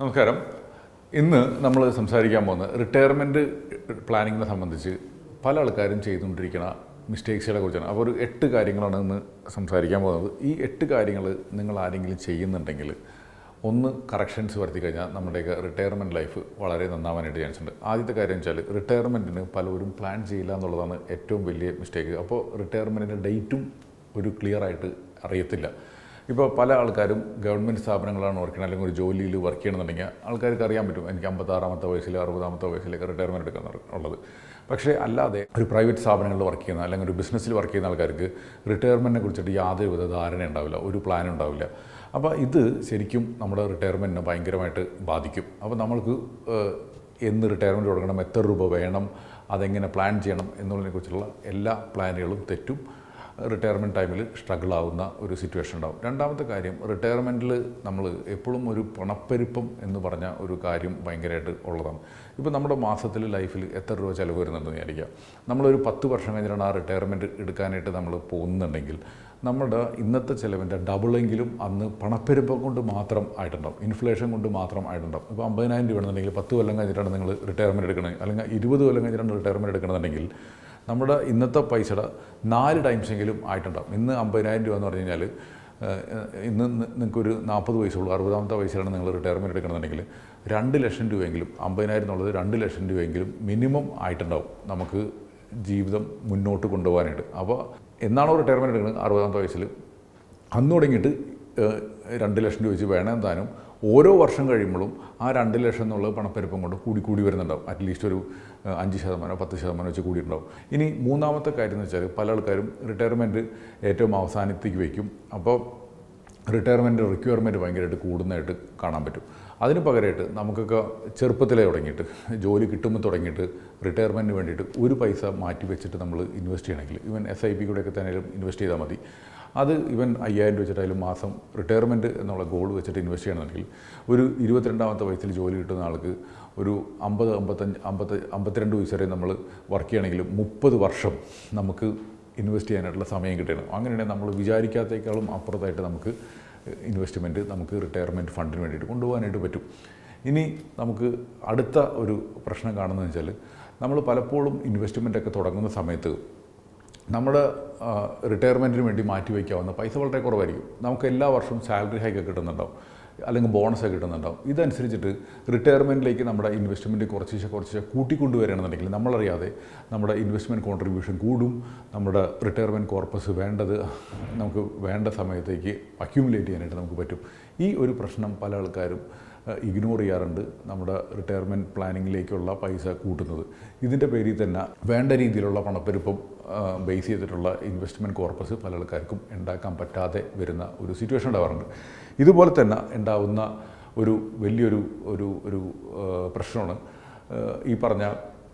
നമസ്കാരം ഇന്ന് നമ്മൾ സംസാരിക്കാൻ പോകുന്നത് റിട്ടയർമെൻറ്റ് പ്ലാനിങ്ങിനെ സംബന്ധിച്ച് പല ആൾക്കാരും ചെയ്തുകൊണ്ടിരിക്കുന്ന മിസ്റ്റേക്സുകളെ കുറിച്ചാണ് അപ്പോൾ ഒരു എട്ട് കാര്യങ്ങളാണ് ഇന്ന് സംസാരിക്കാൻ പോകുന്നത് ഈ എട്ട് കാര്യങ്ങൾ നിങ്ങൾ ആരെങ്കിലും ചെയ്യുന്നുണ്ടെങ്കിൽ ഒന്ന് കറക്ഷൻസ് വരുത്തി കഴിഞ്ഞാൽ നമ്മുടെയൊക്കെ റിട്ടയർമെൻറ്റ് ലൈഫ് വളരെ നന്നാവാനായിട്ട് ചാൻസ് ഉണ്ട് ആദ്യത്തെ കാര്യം വെച്ചാൽ റിട്ടയർമെൻറ്റിന് പലരും പ്ലാൻ ചെയ്യില്ല എന്നുള്ളതാണ് ഏറ്റവും വലിയ മിസ്റ്റേക്ക് അപ്പോൾ റിട്ടയർമെൻറ്റിൻ്റെ ഡേറ്റും ഒരു ക്ലിയർ ആയിട്ട് അറിയത്തില്ല ഇപ്പോൾ പല ആൾക്കാരും ഗവൺമെൻറ് സ്ഥാപനങ്ങളാണ് വർക്ക് ചെയ്യുന്നത് അല്ലെങ്കിൽ ഒരു ജോലിയിൽ വർക്ക് ചെയ്യണമെന്നുണ്ടെങ്കിൽ ആൾക്കാർക്ക് അറിയാൻ പറ്റും എനിക്ക് അമ്പത്താറാമത്തെ വയസ്സിൽ അറുപതാമത്തെ വയസ്സിലേക്ക് റിട്ടയർമെൻറ്റ് എടുക്കാൻ ഉള്ളത് പക്ഷേ അല്ലാതെ ഒരു പ്രൈവറ്റ് സ്ഥാപനങ്ങളിൽ വർക്ക് ചെയ്യുന്ന അല്ലെങ്കിൽ ഒരു ബിസിനസ്സിൽ വർക്ക് ചെയ്യുന്ന ആൾക്കാർക്ക് റിട്ടയർമെൻറ്റിനെ കുറിച്ചിട്ട് യാതൊരുവിധ ധാരണ ഉണ്ടാവില്ല ഒരു പ്ലാൻ ഉണ്ടാവില്ല അപ്പോൾ ഇത് ശരിക്കും നമ്മുടെ റിട്ടയർമെൻറ്റിനെ ഭയങ്കരമായിട്ട് ബാധിക്കും അപ്പോൾ നമ്മൾക്ക് ഏഹ്, എന്ന് റിട്ടയർമെൻറ്റ് കൊടുക്കണം എത്ര രൂപ വേണം അതെങ്ങനെ പ്ലാൻ ചെയ്യണം എന്നുള്ളതിനെക്കുറിച്ചുള്ള എല്ലാ പ്ലാനുകളും തെറ്റും റിട്ടയർമെൻറ്റ് ടൈമിൽ സ്ട്രഗിൾ ആവുന്ന ഒരു സിറ്റുവേഷൻ ഉണ്ടാവും രണ്ടാമത്തെ കാര്യം റിട്ടയർമെൻറ്റിൽ നമ്മൾ എപ്പോഴും ഒരു പണപ്പെരുപ്പം എന്ന് പറഞ്ഞ ഒരു കാര്യം ഭയങ്കരമായിട്ട് ഉള്ളതാണ് ഇപ്പോൾ നമ്മുടെ മാസത്തിൽ ലൈഫിൽ എത്ര രൂപ ചിലവ് വരുന്നുണ്ടെന്ന് വിചാരിക്കുക നമ്മളൊരു പത്ത് വർഷം കഴിഞ്ഞിട്ടാണ് ആ റിട്ടയർമെൻറ്റ് എടുക്കാനായിട്ട് നമ്മൾ പോകുന്നുണ്ടെങ്കിൽ നമ്മുടെ ഇന്നത്തെ ചിലവിൻ്റെ ഡബിളെങ്കിലും അന്ന് പണപ്പെരുപ്പം കൊണ്ട് മാത്രം ആയിട്ടുണ്ടാവും ഇൻഫ്ലേഷൻ കൊണ്ട് മാത്രം ആയിട്ടുണ്ടാവും ഇപ്പോൾ അമ്പതിനായിരം രൂപ ആണെന്നുണ്ടെങ്കിൽ പത്ത് കൊല്ലം കഴിഞ്ഞിട്ടാണ് നിങ്ങൾ റിട്ടയർമെൻറ്റ് എടുക്കണത് അല്ലെങ്കിൽ ഇരുപത് കൊല്ലം കഴിഞ്ഞിട്ടാണ് റിട്ടയർമെൻറ്റ് എടുക്കണമെന്നുണ്ടെങ്കിൽ നമ്മുടെ ഇന്നത്തെ പൈസയുടെ നാല് ടൈംസെങ്കിലും ആയിട്ടുണ്ടാവും ഇന്ന് അമ്പതിനായിരം രൂപ എന്ന് പറഞ്ഞു കഴിഞ്ഞാൽ ഏഹ്, ഇന്ന് നിങ്ങൾക്കൊരു നാൽപ്പത് വയസ്സുള്ളൂ അറുപതാമത്തെ വയസ്സിലാണ് നിങ്ങൾ റിട്ടയർമെൻറ്റ് എടുക്കണമെന്നുണ്ടെങ്കിൽ രണ്ട് ലക്ഷം രൂപയെങ്കിലും അമ്പതിനായിരം എന്നുള്ളത് രണ്ട് ലക്ഷം രൂപയെങ്കിലും മിനിമം ആയിട്ടുണ്ടാവും നമുക്ക് ജീവിതം മുന്നോട്ട് കൊണ്ടുപോകാനായിട്ട് അപ്പോൾ എന്നാണോ റിട്ടയർമെൻറ്റ് എടുക്കുന്നത് അറുപതാമത്തെ വയസ്സിൽ അന്ന് തുടങ്ങിയിട്ട് ഏഹ്, രണ്ട് ലക്ഷം രൂപ വെച്ച് വേണം താനും ഓരോ വർഷം കഴിയുമ്പോഴും ആ രണ്ട് ലക്ഷം എന്നുള്ള പണപ്പെരുപ്പം കൊണ്ട് കൂടി കൂടി വരുന്നുണ്ടാവും അറ്റ്ലീസ്റ്റ് ഒരു ഏഹ്, അഞ്ച് ശതമാനമോ പത്ത് ശതമാനം വെച്ച് കൂടിയിട്ടുണ്ടാവും ഇനി മൂന്നാമത്തെ കാര്യം എന്ന് വെച്ചാൽ പല ആൾക്കാരും റിട്ടയർമെൻറ്റ് ഏറ്റവും അവസാനത്തേക്ക് വയ്ക്കും അപ്പോൾ റിട്ടയർമെൻറ്റ് റിക്വയർമെൻറ്റ് ഭയങ്കരമായിട്ട് കൂടുന്നതായിട്ട് കാണാൻ പറ്റും അതിന് പകരമായിട്ട് നമുക്കൊക്കെ ചെറുപ്പത്തിലേ തുടങ്ങിയിട്ട് ജോലി കിട്ടുമ്പോൾ തുടങ്ങിയിട്ട് റിട്ടയർമെൻറ്റിന് വേണ്ടിയിട്ട് ഒരു പൈസ മാറ്റി വെച്ചിട്ട് നമ്മൾ ഇൻവെസ്റ്റ് ചെയ്യണമെങ്കിൽ ഇവൻ എസ് ഐ പി കൂടെയൊക്കെ തന്നെ ഇൻവെസ്റ്റ് ചെയ്താൽ മതി അത് ഇവൻ അയ്യായിരം രൂപ വെച്ചിട്ടായാലും മാസം റിട്ടയർമെൻറ്റ് എന്നുള്ള ഗോൾ വെച്ചിട്ട് ഇൻവെസ്റ്റ് ചെയ്യണമെങ്കിൽ ഒരു ഇരുപത്തിരണ്ടാമത്തെ വയസ്സിൽ ജോലി കിട്ടുന്ന ആൾക്ക് ഒരു അമ്പത് അമ്പത്തഞ്ച് അമ്പത്ത് അമ്പത്തിരണ്ട് വയസ്സ് വരെ നമ്മൾ വർക്ക് ചെയ്യണമെങ്കിൽ മുപ്പത് വർഷം നമുക്ക് ഇൻവെസ്റ്റ് ചെയ്യാനായിട്ടുള്ള സമയം കിട്ടണം അങ്ങനെയാണെങ്കിൽ നമ്മൾ വിചാരിക്കാത്തേക്കാളും അപ്പുറത്തായിട്ട് നമുക്ക് ഇൻവെസ്റ്റ്മെൻറ്റ് നമുക്ക് റിട്ടയർമെൻറ്റ് ഫണ്ടിന് വേണ്ടിയിട്ട് കൊണ്ടുപോകാനായിട്ട് പറ്റും ഇനി നമുക്ക് അടുത്ത ഒരു പ്രശ്നം കാണുന്നതെന്ന് വെച്ചാൽ നമ്മൾ പലപ്പോഴും ഇൻവെസ്റ്റ്മെൻ്റ് ഒക്കെ തുടങ്ങുന്ന സമയത്ത് നമ്മുടെ റിട്ടയർമെൻറ്റിന് വേണ്ടി മാറ്റി വയ്ക്കാവുന്ന പൈസ വളരെ കുറവായിരിക്കും നമുക്ക് എല്ലാ വർഷവും സാലറി ഹൈക്ക് കിട്ടുന്നുണ്ടാവും അല്ലെങ്കിൽ ബോണസ് കിട്ടുന്നുണ്ടാവും ഇതനുസരിച്ചിട്ട് റിട്ടയർമെൻറ്റിലേക്ക് നമ്മുടെ ഇൻവെസ്റ്റ്മെൻറ്റ് കുറച്ച് കുറച്ച് കൂട്ടിക്കൊണ്ടുവരികയാണെന്നുണ്ടെങ്കിൽ നമ്മളറിയാതെ നമ്മുടെ ഇൻവെസ്റ്റ്മെൻറ്റ് കോൺട്രിബ്യൂഷൻ കൂടും നമ്മുടെ റിട്ടയർമെൻറ്റ് കോർപ്പസ് വേണ്ടത് നമുക്ക് വേണ്ട സമയത്തേക്ക് അക്യൂമുലേറ്റ് ചെയ്യാനായിട്ട് നമുക്ക് പറ്റും ഈ ഒരു പ്രശ്നം പല ആൾക്കാരും ഇഗ്നോർ ചെയ്യാറുണ്ട് നമ്മുടെ റിട്ടയർമെൻറ്റ് പ്ലാനിങ്ങിലേക്കുള്ള പൈസ കൂട്ടുന്നത് ഇതിൻ്റെ പേരിൽ തന്നെ വേണ്ട രീതിയിലുള്ള പണപ്പെരുപ്പം ബേസ് ചെയ്തിട്ടുള്ള ഇൻവെസ്റ്റ്മെൻറ്റ് കോർപ്പസ് പല ആൾക്കാർക്കും ഉണ്ടാക്കാൻ പറ്റാതെ വരുന്ന ഒരു സിറ്റുവേഷൻ ഉണ്ടാവാറുണ്ട് ഇതുപോലെ തന്നെ ഉണ്ടാവുന്ന ഒരു വലിയൊരു ഒരു ഒരു ആ, പ്രശ്നമാണ് ആ, ഈ പറഞ്ഞ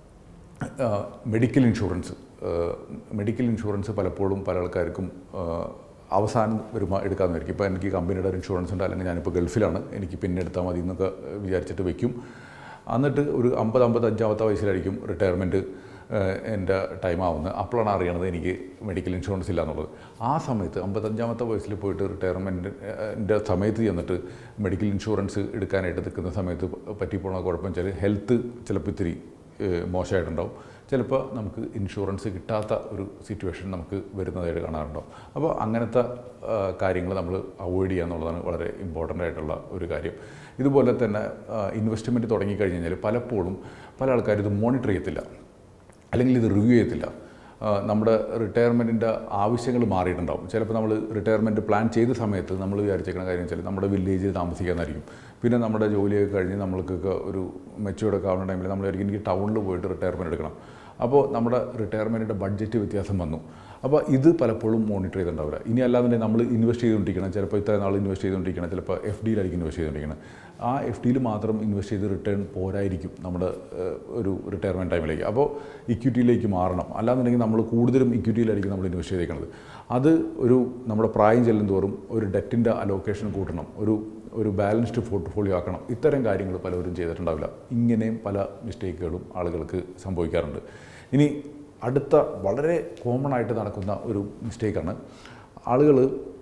മെഡിക്കൽ ഇൻഷുറൻസ് മെഡിക്കൽ ഇൻഷുറൻസ് പലപ്പോഴും പല ആൾക്കാർക്കും ആ, അവസാനം വരുമ്പോൾ എടുക്കാമെന്നായിരിക്കും ഇപ്പോൾ എനിക്ക് കമ്പനിയുടെ ഒരു ഇൻഷുറൻസ് ഉണ്ട് അല്ലെങ്കിൽ ഞാനിപ്പോൾ ഗൾഫിലാണ് എനിക്ക് പിന്നെ എടുത്താൽ മതി എന്നൊക്കെ വിചാരിച്ചിട്ട് വെക്കും എന്നിട്ട് ഒരു അമ്പത് അമ്പത് അഞ്ചാമത്തെ വയസ്സിലായിരിക്കും റിട്ടയർമെൻറ്റ് എൻ്റെ ടൈം ആവുന്നത് അപ്പോഴാണ് അറിയണത് എനിക്ക് മെഡിക്കൽ ഇൻഷുറൻസ് ഇല്ല എന്നുള്ളത് ആ സമയത്ത് അമ്പത്തഞ്ചാമത്തെ വയസ്സിൽ പോയിട്ട് റിട്ടയർമെൻറ്റിൻ്റെ സമയത്ത് ചെന്നിട്ട് മെഡിക്കൽ ഇൻഷുറൻസ് എടുക്കാനായിട്ട് നിൽക്കുന്ന സമയത്ത് പറ്റിപ്പോണ കുഴപ്പം വെച്ചാൽ ഹെൽത്ത് ചിലപ്പോൾ ഇത്തിരി ഏഹ് മോശമായിട്ടുണ്ടാവും ചിലപ്പോൾ നമുക്ക് ഇൻഷുറൻസ് കിട്ടാത്ത ഒരു സിറ്റുവേഷൻ നമുക്ക് വരുന്നതായിട്ട് കാണാറുണ്ടാവും അപ്പോൾ അങ്ങനത്തെ കാര്യങ്ങൾ നമ്മൾ അവോയ്ഡ് ചെയ്യുക എന്നുള്ളതാണ് വളരെ ഇമ്പോർട്ടൻ്റ് ആയിട്ടുള്ള ഒരു കാര്യം ഇതുപോലെ തന്നെ ഇൻവെസ്റ്റ്മെൻറ്റ് തുടങ്ങിക്കഴിഞ്ഞ് കഴിഞ്ഞാൽ പലപ്പോഴും പല ആൾക്കാരും ഇത് മോണിറ്റർ ചെയ്യത്തില്ല അല്ലെങ്കിൽ ഇത് റിവ്യൂ ചെയ്യത്തില്ല ആ, നമ്മുടെ റിട്ടയർമെൻറ്റിൻ്റെ ആവശ്യങ്ങൾ മാറിയിട്ടുണ്ടാവും ചിലപ്പോൾ നമ്മൾ റിട്ടയർമെൻറ്റ് പ്ലാൻ ചെയ്ത സമയത്ത് നമ്മൾ വിചാരിച്ചേക്കുന്ന കാര്യം വെച്ചാൽ നമ്മുടെ വില്ലേജിൽ താമസിക്കാനായിരിക്കും പിന്നെ നമ്മുടെ ജോലിയൊക്കെ കഴിഞ്ഞ് നമ്മൾക്കൊക്കെ ഒരു മെച്ചുവേർഡൊക്കെ ആവുന്ന ടൈമിൽ നമ്മൾ വിചാരിക്കും എനിക്ക് ടൗണിൽ പോയിട്ട് റിട്ടയർമെൻറ്റ് എടുക്കണം അപ്പോൾ നമ്മുടെ റിട്ടയർമെൻറ്റിൻ്റെ ബഡ്ജറ്റ് വ്യത്യാസം വന്നു അപ്പോൾ ഇത് പലപ്പോഴും മോണിറ്റർ ചെയ്തിട്ടുണ്ടാവില്ല ഇനി അല്ലാന്നുണ്ടെങ്കിൽ നമ്മൾ ഇൻവെസ്റ്റ് ചെയ്തുകൊണ്ടിരിക്കണം ചിലപ്പോൾ ഇത്ര നാൾ ഇൻവെസ്റ്റ് ചെയ്തുകൊണ്ടിരിക്കണം ചിലപ്പോൾ എഫ് ഡിയിലായിരിക്കും ഇൻവെസ്റ്റ് ചെയ്തുകൊണ്ടിരിക്കണം ആ എഫ് ഡിയിൽ മാത്രം ഇൻവെസ്റ്റ് ചെയ്ത് റിട്ടേൺ പോരായിരിക്കും നമ്മുടെ ഏഹ്, ഒരു റിട്ടയർമെൻറ്റ് ടൈമിലേക്ക് അപ്പോൾ ഇക്വിറ്റിയിലേക്ക് മാറണം അല്ലാന്നുണ്ടെങ്കിൽ നമ്മൾ കൂടുതലും ഇക്വിറ്റിയിലായിരിക്കും നമ്മൾ ഇൻവെസ്റ്റ് ചെയ്തേക്കുന്നത് അത് ഒരു നമ്മുടെ പ്രായം ചെല്ലും തോറും ഒരു ഡെറ്റിൻ്റെ അലോക്കേഷൻ കൂട്ടണം ഒരു ഒരു ബാലൻസ്ഡ് പോർട്ട്ഫോളിയോ ആക്കണം ഇത്തരം കാര്യങ്ങൾ പലവരും ചെയ്തിട്ടുണ്ടാവില്ല ഇങ്ങനെയും പല മിസ്റ്റേക്കുകളും ആളുകൾക്ക് സംഭവിക്കാറുണ്ട് ഇനി അടുത്ത വളരെ കോമൺ ആയിട്ട് നടക്കുന്ന ഒരു മിസ്റ്റേക്കാണ് ആളുകൾ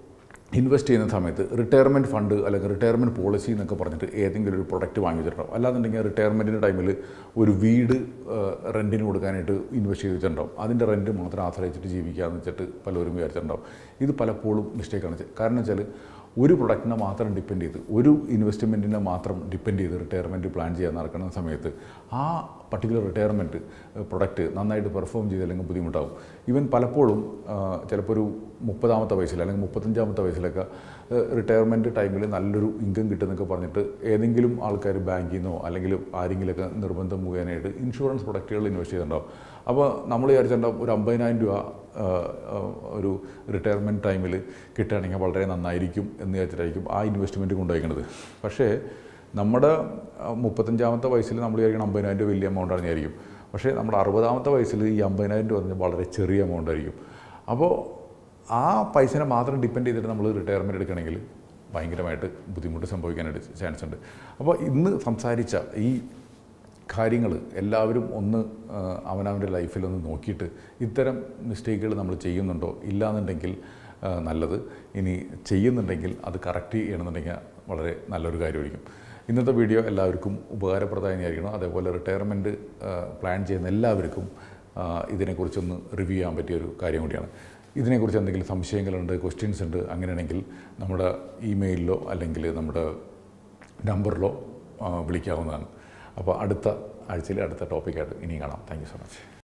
ഇൻവെസ്റ്റ് ചെയ്യുന്ന സമയത്ത് റിട്ടയർമെൻറ്റ് ഫണ്ട് അല്ലെങ്കിൽ റിട്ടയർമെൻറ്റ് പോളിസി എന്നൊക്കെ പറഞ്ഞിട്ട് ഏതെങ്കിലും ഒരു പ്രൊഡക്റ്റ് വാങ്ങി വെച്ചിട്ടുണ്ടാവും അല്ലാന്നുണ്ടെങ്കിൽ റിട്ടയർമെൻറ്റിൻ്റെ ടൈമിൽ ഒരു വീട് റെൻറ്റിന് കൊടുക്കാനായിട്ട് ഇൻവെസ്റ്റ് ചെയ്ത് വെച്ചിട്ടുണ്ടാവും അതിൻ്റെ റെൻറ്റ് മാത്രം ആശ്രയിച്ചിട്ട് ജീവിക്കാമെന്ന് വെച്ചിട്ട് പലരും വിചാരിച്ചിട്ടുണ്ടാവും ഇത് പലപ്പോഴും മിസ്റ്റേക്കാണ് കാരണം വെച്ചാൽ ഒരു പ്രൊഡക്റ്റിനെ മാത്രം ഡിപ്പെൻഡ് ചെയ്ത് ഒരു ഇൻവെസ്റ്റ്മെൻറ്റിനെ മാത്രം ഡിപ്പെൻഡ് ചെയ്ത് റിട്ടയർമെൻറ്റ് പ്ലാൻ ചെയ്യാൻ നടക്കുന്ന സമയത്ത് ആ പർട്ടിക്കുലർ റിട്ടയർമെൻറ്റ് പ്രൊഡക്റ്റ് നന്നായിട്ട് പെർഫോം ചെയ്തില്ലെങ്കിൽ ബുദ്ധിമുട്ടാവും ഈവൻ പലപ്പോഴും ആ, ചിലപ്പോൾ ഒരു മുപ്പതാമത്തെ വയസ്സിൽ അല്ലെങ്കിൽ മുപ്പത്തഞ്ചാമത്തെ വയസ്സിലൊക്കെ റിട്ടയർമെൻറ്റ് ടൈമിൽ നല്ലൊരു ഇൻകം കിട്ടുമെന്നൊക്കെ പറഞ്ഞിട്ട് ഏതെങ്കിലും ആൾക്കാർ ബാങ്കിൽ നിന്നോ അല്ലെങ്കിൽ ആരെങ്കിലുമൊക്കെ നിർബന്ധം മുഖേനയായിട്ട് ഇൻഷുറൻസ് പ്രൊഡക്റ്റുകൾ ഇൻവെസ്റ്റ് ചെയ്തിട്ടുണ്ടാവും അപ്പോൾ നമ്മൾ വിചാരിച്ചിട്ടുണ്ടാവും ഒരു അമ്പതിനായിരം രൂപ ആ, ആ, ഒരു റിട്ടയർമെൻറ്റ് ടൈമിൽ കിട്ടുകയാണെങ്കിൽ വളരെ നന്നായിരിക്കും എന്ന് വിചാരിച്ചിട്ടായിരിക്കും ആ ഇൻവെസ്റ്റ്മെൻറ്റ് കൊണ്ടുപോയിക്കുന്നത് പക്ഷേ നമ്മുടെ ആ, മുപ്പത്തഞ്ചാമത്തെ വയസ്സിൽ നമ്മൾ വിചാരിക്കണം അമ്പതിനായിരം രൂപ വലിയ എമൗണ്ട് ആണെന്ന് വിചാരിക്കും പക്ഷേ നമ്മുടെ അറുപതാമത്തെ വയസ്സിൽ ഈ അമ്പതിനായിരം രൂപ പറഞ്ഞാൽ വളരെ ചെറിയ എമൗണ്ട് ആയിരിക്കും അപ്പോൾ ആ പൈസനെ മാത്രം ഡിപ്പെൻഡ് ചെയ്തിട്ട് നമ്മൾ റിട്ടയർമെൻറ്റ് എടുക്കണമെങ്കിൽ ഭയങ്കരമായിട്ട് ബുദ്ധിമുട്ട് സംഭവിക്കാനായിട്ട് ചാൻസ് ഉണ്ട് അപ്പോൾ ഇന്ന് സംസാരിച്ച ഈ കാര്യങ്ങൾ എല്ലാവരും ഒന്ന് ആ, അവനവൻ്റെ ലൈഫിൽ ഒന്ന് നോക്കിയിട്ട് ഇത്തരം മിസ്റ്റേക്കുകൾ നമ്മൾ ചെയ്യുന്നുണ്ടോ ഇല്ലാന്നുണ്ടെങ്കിൽ ആ, നല്ലത് ഇനി ചെയ്യുന്നുണ്ടെങ്കിൽ അത് കറക്റ്റ് ചെയ്യണമെന്നുണ്ടെങ്കിൽ വളരെ നല്ലൊരു കാര്യമായിരിക്കും ഇന്നത്തെ വീഡിയോ എല്ലാവർക്കും ഉപകാരപ്രദമായിരിക്കണം അതേപോലെ റിട്ടയർമെൻറ്റ് പ്ലാൻ ചെയ്യുന്ന എല്ലാവർക്കും ആ, ഇതിനെക്കുറിച്ചൊന്ന് റിവ്യൂ ചെയ്യാൻ പറ്റിയ ഒരു കാര്യം കൂടിയാണ് ഇതിനെക്കുറിച്ച് എന്തെങ്കിലും സംശയങ്ങളുണ്ട് ക്വസ്റ്റ്യൻസ് ഉണ്ട് അങ്ങനെയാണെങ്കിൽ നമ്മുടെ ഇമെയിലിലോ അല്ലെങ്കിൽ നമ്മുടെ നമ്പറിലോ ആ, വിളിക്കാവുന്നതാണ് അപ്പോൾ അടുത്ത ആഴ്ചയിൽ അടുത്ത ടോപ്പിക്കായിട്ട് ഇനിയും കാണാം താങ്ക് യു സോ മച്ച്